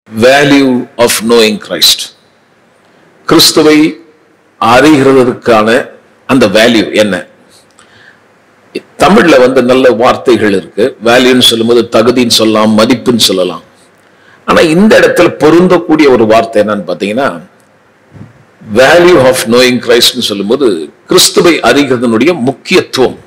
value of knowing Christ கிறிஸ்துவை அறிகிறதற்கான அந்த value என்ன தமிழ்ல வந்து நல்ல வார்த்தைகள் இருக்கு வேல்யூன்னு சொல்லும்போது தகுதின்னு சொல்லலாம் மதிப்புன்னு சொல்லலாம் ஆனா இந்த இடத்துல பொருந்தக்கூடிய ஒரு வார்த்தை என்னன்னு பாத்தீங்கன்னா வேல்யூ ஆஃப் நோயிங் கிரைஸ்ட்னு சொல்லும்போது கிறிஸ்துவை அறிகிறதனுடைய முக்கியத்துவம்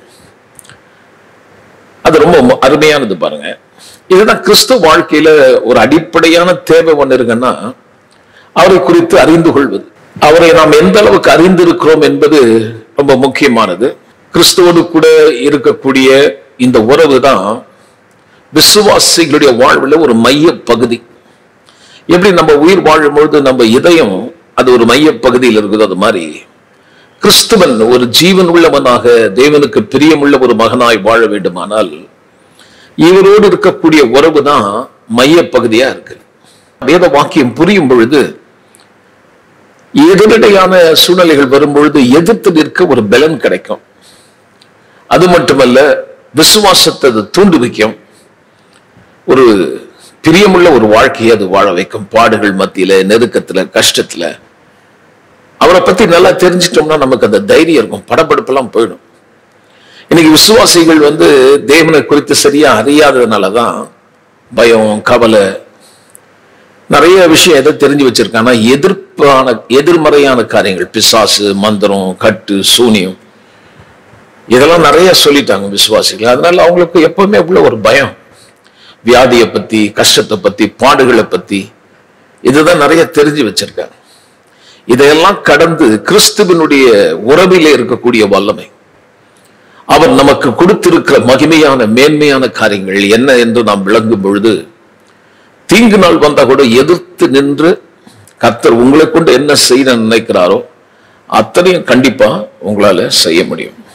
அது ரொம்ப மு- அருமையானது பாருங்க இதுதான் கிறிஸ்துவ வாழ்க்கையில ஒரு அடிப்படையான தேவை ஒண்ணு இருக்குன்னா அவரை குறித்து அறிந்து கொள்வது அவரை நாம் எந்த அளவுக்கு அறிந்திருக்கிறோம் என்பது ரொம்ப முக்கியமானது கிறிஸ்துவோடு கூட இருக்கக்கூடிய இந்த உறவு தான் விசுவாசிகளுடைய வாழ்வில் ஒரு மைய பகுதி எப்படி நம்ம உயிர் வாழும் பொழுது நம்ம இதயம் அது ஒரு மைய பகுதியில் இருக்குது அது மாதிரி கிறிஸ்துவன் ஒரு ஜீவன் உள்ளவனாக தேவனுக்கு பிரியமுள்ள ஒரு மகனாய் வாழ வேண்டுமானால் இவரோடு இருக்கக்கூடிய உறவு தான் மைய பகுதியா இருக்கு வேத வாக்கியம் புரியும் பொழுது எதிரடையான சூழ்நிலைகள் வரும்பொழுது எதிர்த்து நிற்க ஒரு பலன் கிடைக்கும் அது மட்டுமல்ல விசுவாசத்தை அது தூண்டுவிக்கும் ஒரு பிரியமுள்ள ஒரு வாழ்க்கையை அது வாழ வைக்கும் பாடுகள் மத்தியில நெருக்கத்துல கஷ்டத்துல அவரை பத்தி நல்லா தெரிஞ்சிட்டோம்னா நமக்கு அந்த தைரியம் இருக்கும் படபடப்பெல்லாம் போயிடும் இன்னைக்கு விசுவாசிகள் வந்து தேவனை குறித்து சரியா அறியாததுனாலதான் பயம் கவலை நிறைய விஷயம் எதை தெரிஞ்சு வச்சிருக்காங்க ஆனா எதிர்ப்பான எதிர்மறையான காரியங்கள் பிசாசு மந்திரம் கட்டு சூனியம் இதெல்லாம் நிறைய சொல்லிட்டாங்க விசுவாசிகள் அதனால அவங்களுக்கு எப்பவுமே உள்ள ஒரு பயம் வியாதியை பத்தி கஷ்டத்தை பத்தி பாடுகளை பத்தி இதுதான் நிறைய தெரிஞ்சு வச்சிருக்காங்க இதையெல்லாம் கடந்து கிறிஸ்துவனுடைய உறவிலே இருக்கக்கூடிய வல்லமை அவர் நமக்கு கொடுத்திருக்கிற மகிமையான மேன்மையான காரியங்கள் என்ன என்று நாம் விளங்கும் பொழுது தீங்கு நாள் வந்தா கூட எதிர்த்து நின்று கர்த்தர் உங்களை கொண்டு என்ன செய்ய நினைக்கிறாரோ அத்தனையும் கண்டிப்பா உங்களால செய்ய முடியும்